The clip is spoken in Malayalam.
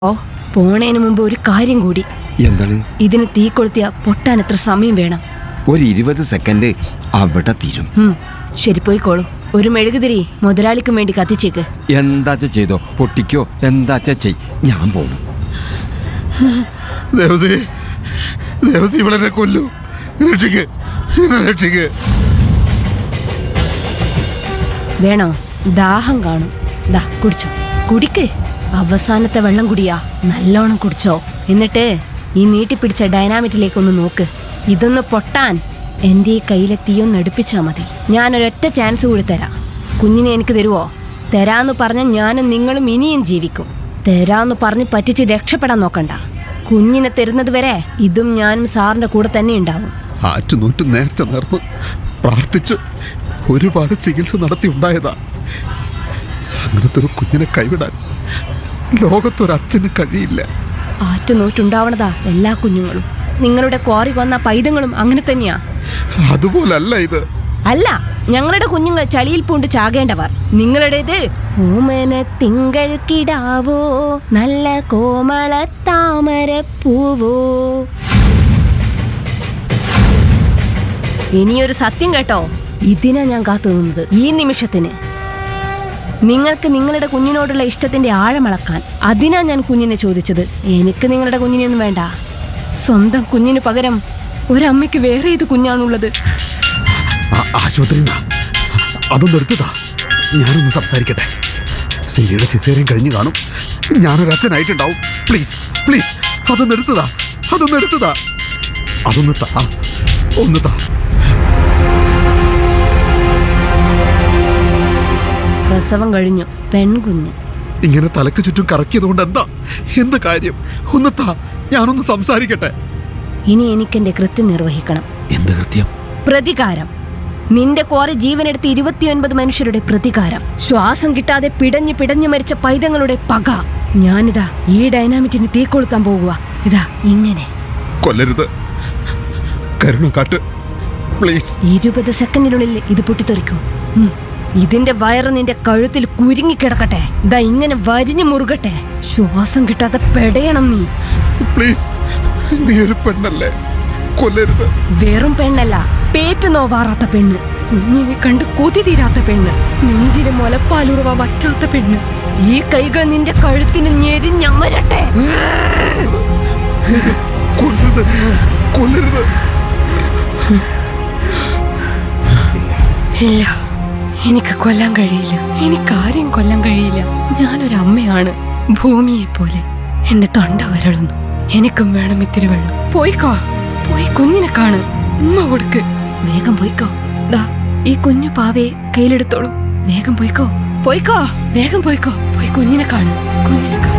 ഓ പോണേന് മുമ്പ് ഒരു കാര്യം കൂടി എന്താണ് ഇതിന് തീ കൊളുത്തിയ പൊട്ടാൻ എത്ര സമയം വേണം ഒരു ഇരുപത് സെക്കൻഡ് അവിടെ തീരും ഉം, ശരി പോയിക്കോളൂ ഒരു മെഴുകുതിരി മുതലാളിക്കും വേണ്ടി കത്തിച്ചേക്ക് എന്താച്ച ചെയ്തോ പൊട്ടിക്കോ എന്താച്ച ചെയ് ഞാൻ പോണു ദേവസി ദേവസി ഇവളെന്നെ കൊല്ലു രക്ഷിക്ക് എന്നെ രക്ഷിക്ക് വേണോ ദാഹം കാണും ദാ കുടിച്ചോ കുടിക്ക് അവസാനത്തെ വെള്ളം കുടിയാ നല്ലോണം കുടിച്ചോ എന്നിട്ട് ഈ നീട്ടിപ്പിടിച്ച ഡൈനാമിറ്റിലേക്ക് ഒന്ന് നോക്ക് ഇതൊന്ന് പൊട്ടാൻ എൻ്റെ ഈ കയ്യിലെ തീയൊന്ന് അടുപ്പിച്ചാ മതി ഞാനൊരൊറ്റ ചാൻസ് കൂടി തരാം കുഞ്ഞിനെ എനിക്ക് തരുവോ തരാന്ന് പറഞ്ഞ ഞാനും നിങ്ങളും ഇനിയും ജീവിക്കും തരാന്ന് പറഞ്ഞ് പറ്റിച്ച് രക്ഷപ്പെടാൻ നോക്കണ്ട കുഞ്ഞിനെ തരുന്നത് വരെ ഇതും ഞാനും സാറിന്റെ കൂടെ തന്നെ ഉണ്ടാവും ആറ്റുനൂറ്റ് നേർച്ച നേർന്ന് പ്രാർത്ഥിച്ചു ഒരുപാട് ചികിത്സ നടത്തി ഉണ്ടായതാ അങ്ങനത്തെ ഒരു കുഞ്ഞിനെ കൈവിടാൻ ലോകത്തൊരച്ഛന് കഴിയില്ല ആറ്റുനോറ്റുണ്ടാവണതാ എല്ലാ കുഞ്ഞുങ്ങളും നിങ്ങളുടെ ക്വാറി വന്ന പൈതങ്ങളും അങ്ങനെ തന്നെയാ അതുപോലല്ല ഇത് അല്ല ഞങ്ങളുടെ കുഞ്ഞുങ്ങൾ ചളിയിൽ പൂണ്ട് ചാകേണ്ടവർ നിങ്ങളുടേത് ഓമന തിങ്കൾ കിടാവോ നല്ല കോമള താമര പൂവോ ഇനിയൊരു സത്യം കേട്ടോ ഇതിനാ ഞാൻ കാത്തു നിന്നത് ഈ നിമിഷത്തിന് നിങ്ങൾക്ക് നിങ്ങളുടെ കുഞ്ഞിനോടുള്ള ഇഷ്ടത്തിന്റെ ആഴമളക്കാൻ അതിനാ ഞാൻ കുഞ്ഞിനെ ചോദിച്ചത് എനിക്ക് നിങ്ങളുടെ കുഞ്ഞിനെയൊന്നും വേണ്ട സ്വന്തം കുഞ്ഞിന് പകരം ഒരമ്മയ്ക്ക് വേറെ ഇത് കുഞ്ഞാണുള്ളത് ആശുപത്രി അതൊന്നും എടുത്തതാ ഞാനൊന്ന് സംസാരിക്കട്ടെ സിരിയുടെ സിസേറിയൻ കഴിഞ്ഞു കാണും ഞാനൊരച്ഛനായിട്ടുണ്ടാവും പ്ലീസ് പ്ലീസ് അതൊന്ന് എടുത്തതാ അതൊന്ന് എടുത്തതാ അതൊന്ന് താ ഒന്ന് താ പ്രസവം കഴിഞ്ഞു പെൺകുഞ്ഞ് ഇങ്ങനെ തലക്ക് ചുറ്റും കറക്കിയതുകൊണ്ട് എന്താ എന്ത് കാര്യം ഒന്ന് താ ഞാനൊന്ന് സംസാരിക്കട്ടെ ഇനി എനിക്കെന്റെ കൃത്യം നിർവഹിക്കണം എന്ത് കൃത്യം പ്രതികാരം നിന്റെ കോറി ജീവനെടുത്ത ഇരുപത്തിയൊൻപത് മനുഷ്യരുടെ പ്രതികാരം ശ്വാസം കിട്ടാതെ പിടഞ്ഞു പിടഞ്ഞു മരിച്ച പൈതങ്ങളുടെ പക ഞാനിതാ ഈ ഡൈനാമിറ്റിന് തീ കൊളുത്താൻ പോകുക ഇതാ ഇങ്ങനെ കൊല്ലരുത് കരുണ കാട്ട് പ്ലീസ് ഇരുപത് സെക്കൻഡിനുള്ളിൽ ഇത് പൊട്ടിത്തെറിക്കും ഉം. ഇതിന്റെ വയറ് നിന്റെ കഴുത്തിൽ കുരുങ്ങിക്കിടക്കട്ടെ ഇതാ ഇങ്ങനെ വരിഞ്ഞു മുറുകട്ടെ ശ്വാസം കിട്ടാതെ പെടയണം നീ പ്ലീസ് നീ ഒരു പെണ്ണല്ലേ കൊല്ലരുത് വെറും പെണ്ണല്ല പേറ്റ് നോവാറാത്ത പെണ്ണ് കുഞ്ഞിനെ കണ്ട് കൊതി തീരാത്ത പെണ്ണ് നെഞ്ചിന് മുലപ്പാലുറവ വറ്റാത്ത പെണ്ണ് ഈ കൈകൾ നിന്റെ കഴുത്തിന് ഞെരിഞ്ഞമരട്ടെ കൊല്ലരുത് കൊല്ലരുത് ഇല്ല എനിക്ക് കൊല്ലാൻ കഴിയില്ല എനിക്കാരെയും കൊല്ലാൻ കഴിയില്ല ഞാനൊരു അമ്മയാണ് ഭൂമിയെ പോലെ എന്റെ തൊണ്ട വരളുന്നു എനിക്കും വേണം ഇത്തിരി വെള്ളം പോയിക്കോ പോയി കുഞ്ഞിനെ കാണ് ഉമ്മ കൊടുക്ക് വേഗം പോയിക്കോ ദാ ഈ കുഞ്ഞു പാവയെ കയ്യിലെടുത്തോളൂ വേഗം പോയിക്കോ പോയിക്കോ വേഗം പോയിക്കോ പോയി കുഞ്ഞിനെ കാണ് കുഞ്ഞിനെ കാണ്